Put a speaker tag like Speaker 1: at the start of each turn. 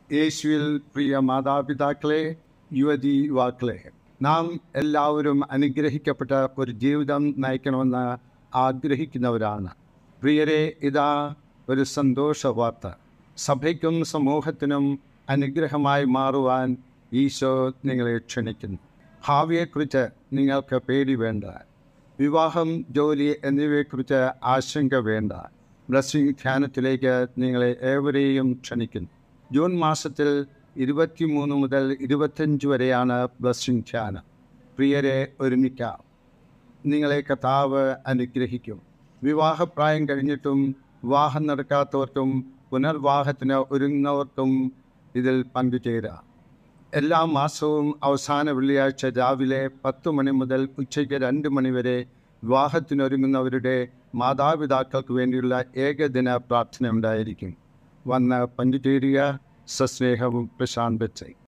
Speaker 1: യേശുവിൽ പ്രിയ മാതാപിതാക്കളെ യുവതി യുവാക്കളെ നാം എല്ലാവരും അനുഗ്രഹിക്കപ്പെട്ട ഒരു ജീവിതം നയിക്കണമെന്ന് ആഗ്രഹിക്കുന്നവരാണ് പ്രിയരെ ഇതാ ഒരു സന്തോഷ വാർത്ത സഭയ്ക്കും സമൂഹത്തിനും അനുഗ്രഹമായി മാറുവാൻ ഈശോ നിങ്ങളെ ക്ഷണിക്കുന്നു ഭാവിയെക്കുറിച്ച് നിങ്ങൾക്ക് പേടി വേണ്ട വിവാഹം ജോലി എന്നിവയെക്കുറിച്ച് ആശങ്ക വേണ്ട ബ്ലസ്സിംഗ് ധ്യാനത്തിലേക്ക് നിങ്ങളെ ഏവരെയും ക്ഷണിക്കുന്നു ജൂൺ മാസത്തിൽ ഇരുപത്തിമൂന്ന് മുതൽ ഇരുപത്തഞ്ച് വരെയാണ് ബ്ലസ്സിംഗ് ധ്യാനം പ്രിയരെ ഒരുമിക്കാം നിങ്ങളെ കഥാവ് അനുഗ്രഹിക്കും വിവാഹപ്രായം കഴിഞ്ഞിട്ടും വിവാഹം നടക്കാത്തവർക്കും പുനർവിവാഹത്തിന് ഒരുങ്ങുന്നവർക്കും ഇതിൽ പങ്കുചേരാം എല്ലാ മാസവും അവസാന വെള്ളിയാഴ്ച രാവിലെ പത്ത് മണി മുതൽ ഉച്ചയ്ക്ക് രണ്ട് മണി വരെ വിവാഹത്തിനൊരുങ്ങുന്നവരുടെ മാതാപിതാക്കൾക്ക് വേണ്ടിയുള്ള ഏകദിന പ്രാർത്ഥന ഉണ്ടായിരിക്കും വന്ന് പങ്കുചേരുക സസ്നേഹവും പ്രശാന്ത് ബച്ചൈ